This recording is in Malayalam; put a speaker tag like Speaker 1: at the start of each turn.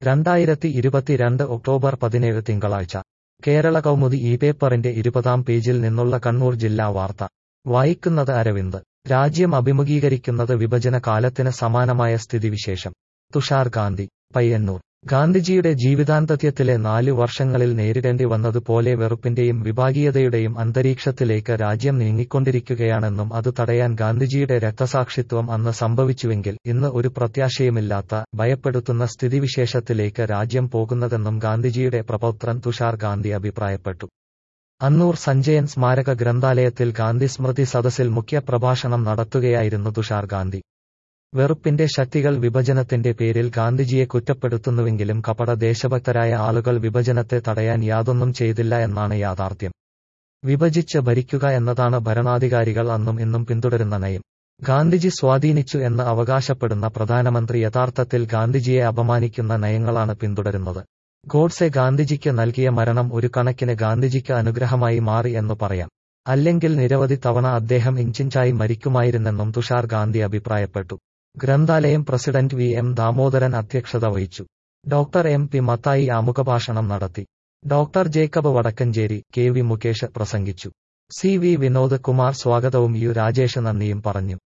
Speaker 1: രണ്ടായിരത്തി ഇരുപത്തിരണ്ട് ഒക്ടോബർ പതിനേഴ് തിങ്കളാഴ്ച കേരള കൗമുദി ഈ പേപ്പറിന്റെ ഇരുപതാം പേജിൽ നിന്നുള്ള കണ്ണൂർ ജില്ലാ വാർത്ത വായിക്കുന്നത് അരവിന്ദ് രാജ്യം അഭിമുഖീകരിക്കുന്നത് വിഭജന കാലത്തിന് സമാനമായ സ്ഥിതിവിശേഷം തുഷാർ ഗാന്ധി പയ്യന്നൂർ ഗാന്ധിജിയുടെ ജീവിതാന്തത്യത്തിലെ നാലു വർഷങ്ങളിൽ നേരിടേണ്ടി വന്നതുപോലെ വെറുപ്പിന്റെയും വിഭാഗീയതയുടെയും അന്തരീക്ഷത്തിലേക്ക് രാജ്യം നീങ്ങിക്കൊണ്ടിരിക്കുകയാണെന്നും അത് തടയാൻ ഗാന്ധിജിയുടെ രക്തസാക്ഷിത്വം അന്ന് സംഭവിച്ചുവെങ്കിൽ ഇന്ന് ഒരു പ്രത്യാശയുമില്ലാത്ത ഭയപ്പെടുത്തുന്ന സ്ഥിതിവിശേഷത്തിലേക്ക് രാജ്യം പോകുന്നതെന്നും ഗാന്ധിജിയുടെ പ്രപൗത്രൻ തുഷാർ ഗാന്ധി അഭിപ്രായപ്പെട്ടു അന്നൂർ സഞ്ജയൻ സ്മാരക ഗ്രന്ഥാലയത്തിൽ ഗാന്ധി സ്മൃതി സദസ്സിൽ മുഖ്യ പ്രഭാഷണം നടത്തുകയായിരുന്നു തുഷാർ ഗാന്ധി വെറുപ്പിന്റെ ശക്തികൾ വിഭജനത്തിന്റെ പേരിൽ ഗാന്ധിജിയെ കുറ്റപ്പെടുത്തുന്നുവെങ്കിലും കപട ദേശഭക്തരായ ആളുകൾ വിഭജനത്തെ തടയാൻ യാതൊന്നും ചെയ്തില്ല എന്നാണ് യാഥാർത്ഥ്യം വിഭജിച്ച് ഭരിക്കുക എന്നതാണ് ഭരണാധികാരികൾ അന്നും ഇന്നും പിന്തുടരുന്ന നയം ഗാന്ധിജി സ്വാധീനിച്ചു എന്ന് അവകാശപ്പെടുന്ന പ്രധാനമന്ത്രി യഥാർത്ഥത്തിൽ ഗാന്ധിജിയെ അപമാനിക്കുന്ന നയങ്ങളാണ് പിന്തുടരുന്നത് ഗോഡ്സെ ഗാന്ധിജിക്ക് നൽകിയ മരണം ഒരു കണക്കിന് ഗാന്ധിജിക്ക് അനുഗ്രഹമായി മാറി എന്ന് പറയാം അല്ലെങ്കിൽ നിരവധി തവണ അദ്ദേഹം ഇഞ്ചിഞ്ചായി മരിക്കുമായിരുന്നെന്നും തുഷാർ ഗാന്ധി അഭിപ്രായപ്പെട്ടു ഗ്രന്ഥാലയം പ്രസിഡന്റ് വി എം ദാമോദരൻ അധ്യക്ഷത വഹിച്ചു ഡോക്ടർ എം പി മത്തായി ആമുഖഭാഷണം നടത്തി doctor Jacob Vadakkanchery K V Mukesh പ്രസംഗിച്ചു സി വി വിനോദ് കുമാർ സ്വാഗതവും യു രാജേഷ് നന്ദിയും പറഞ്ഞു